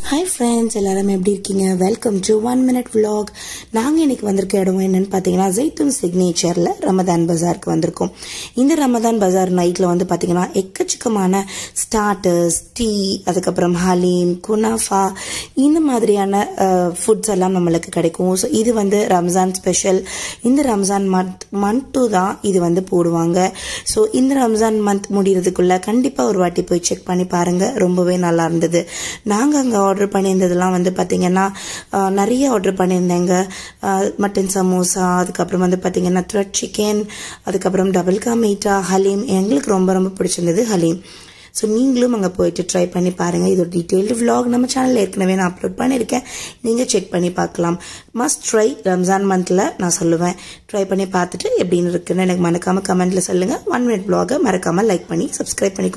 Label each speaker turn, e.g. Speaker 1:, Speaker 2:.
Speaker 1: hi friends எல்லாரும் எப்படி இருக்கீங்க welcome to one minute vlog நாங்கள் இன்னைக்கு வந்திருக்க இடம் என்னன்னு பார்த்தீங்கன்னா ஜெய்தூன் சிக்னேச்சரில் ரமதான் பஜாருக்கு வந்திருக்கோம் இந்த ரமதான் பஜார் நைட்டில் வந்து பார்த்தீங்கன்னா எக்கச்சக்கமான ஸ்டார்டர்ஸ் டீ அதுக்கப்புறம் ஹலீம் குனாஃபா இந்த மாதிரியான ஃபுட்ஸ் எல்லாம் நம்மளுக்கு கிடைக்கும் ஸோ இது வந்து ரம்ஜான் ஸ்பெஷல் இந்த ரம்ஜான் மந்த் மந்த் டூ தான் இது வந்து போடுவாங்க ஸோ இந்த ரம்ஜான் மந்த் முடிகிறதுக்குள்ள கண்டிப்பாக ஒரு வாட்டி போய் செக் பண்ணி பாருங்க ரொம்பவே நல்லா இருந்தது நாங்கள் அங்கே ஆர்டர் பண்ணியிருந்ததெல்லாம் வந்து பார்த்தீங்கன்னா ஆஹ், நிறைய ஆர்டர் பண்ணியிருந்தேங்க மட்டன் சமோசா அதுக்கப்புறம் வந்து பார்த்தீங்கன்னா த்ரெட் சிக்கன் அதுக்கப்புறம் டபுள் கா மீட்டா ஹலீம் எங்களுக்கு ரொம்ப ரொம்ப பிடிச்சிருந்தது ஹலீம் ஸோ நீங்களும் அங்கே போயிட்டு ட்ரை பண்ணி பாருங்கள் இது ஒரு டீட்டெயில்டு vlog நம்ம சேனலில் ஏற்கனவே நான் அப்லோட் பண்ணியிருக்கேன் நீங்கள் செக் பண்ணி பார்க்கலாம் மஸ்ட் ட்ரை ரம்ஜான் மந்தில் நான் சொல்லுவேன் ட்ரை பண்ணி பார்த்துட்டு எப்படின்னு இருக்குன்னு எனக்கு மறக்காமல் கமெண்ட்டில் சொல்லுங்கள் ஒன் மினிட் vlog-அ மறக்காமல் லைக் பண்ணி சப்ஸ்கிரைப் பண்ணி